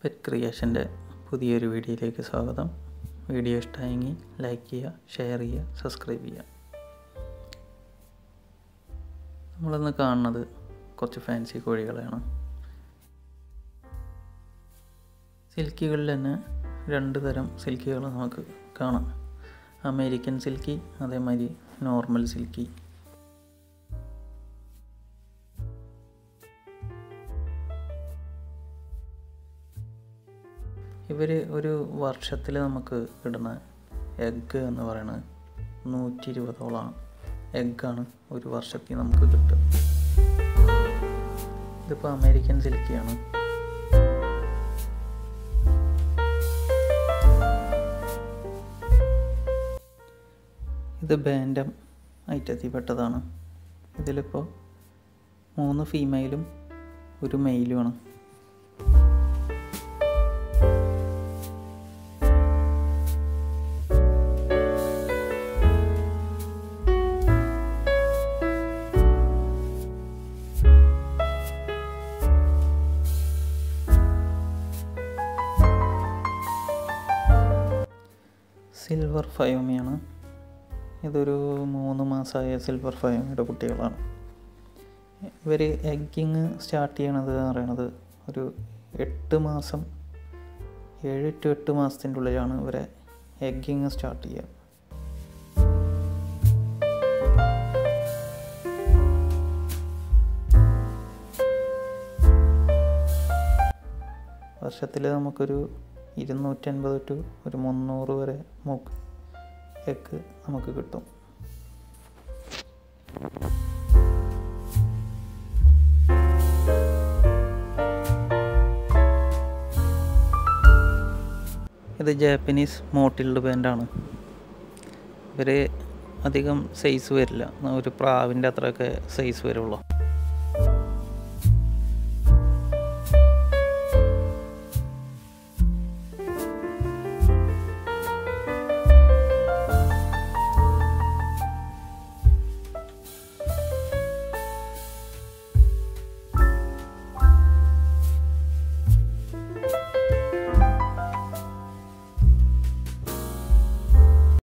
pet ക്രിയേഷൻ്റെ പുതിയൊരു വീഡിയോയിലേക്ക് സ്വാഗതം വീഡിയോ ഇഷ്ടമായെങ്കിൽ ലൈക്ക് ചെയ്യുക ഷെയർ ചെയ്യുക സബ്സ്ക്രൈബ് ചെയ്യുക നമ്മളിന്ന് കാണുന്നത് കുറച്ച് ഫാൻസി കോഴികളെയാണ് സിൽക്കികളിൽ തന്നെ രണ്ട് തരം സിൽക്കികൾ നമുക്ക് കാണാം അമേരിക്കൻ സിൽക്കി അതേമാതിരി നോർമൽ സിൽക്കി ഇവർ ഒരു വർഷത്തിൽ നമുക്ക് ഇടുന്ന എഗ്ഗ് എന്ന് പറയുന്നത് നൂറ്റി ഇരുപതോളം എഗ്ഗാണ് ഒരു വർഷത്തിൽ നമുക്ക് കിട്ടുക ഇതിപ്പോൾ അമേരിക്കൻ സിൽക്കിയാണ് ഇത് ബാൻഡം ഐറ്റത്തിൽ പെട്ടതാണ് ഇതിലിപ്പോൾ മൂന്ന് ഫീമെയിലും ഒരു മെയിലുമാണ് സിൽവർ ഫയോമിയാണ് ഇതൊരു മൂന്ന് മാസമായ സിൽവർ ഫയോമിയുടെ കുട്ടികളാണ് ഇവർ എഗ്ഗിങ് സ്റ്റാർട്ട് ചെയ്യണത് എന്ന് പറയണത് ഒരു എട്ട് മാസം ഏഴ് ടു എട്ട് മാസത്തിൻ്റെ ഉള്ളിലാണ് ഇവരെ എഗ്ഗിങ് സ്റ്റാർട്ട് ചെയ്യുക വർഷത്തിൽ നമുക്കൊരു ഇരുന്നൂറ്റൻപത് ടു ഒരു മുന്നൂറ് വരെ മൂക്ക് എഗ് നമുക്ക് കിട്ടും ഇത് ജാപ്പനീസ് മോട്ടിൽഡ് ബാൻഡാണ് ഇവർ അധികം സൈസ് വരില്ല ഒരു പ്രാവിൻ്റെ അത്രയൊക്കെ സൈസ് വരുള്ളൂ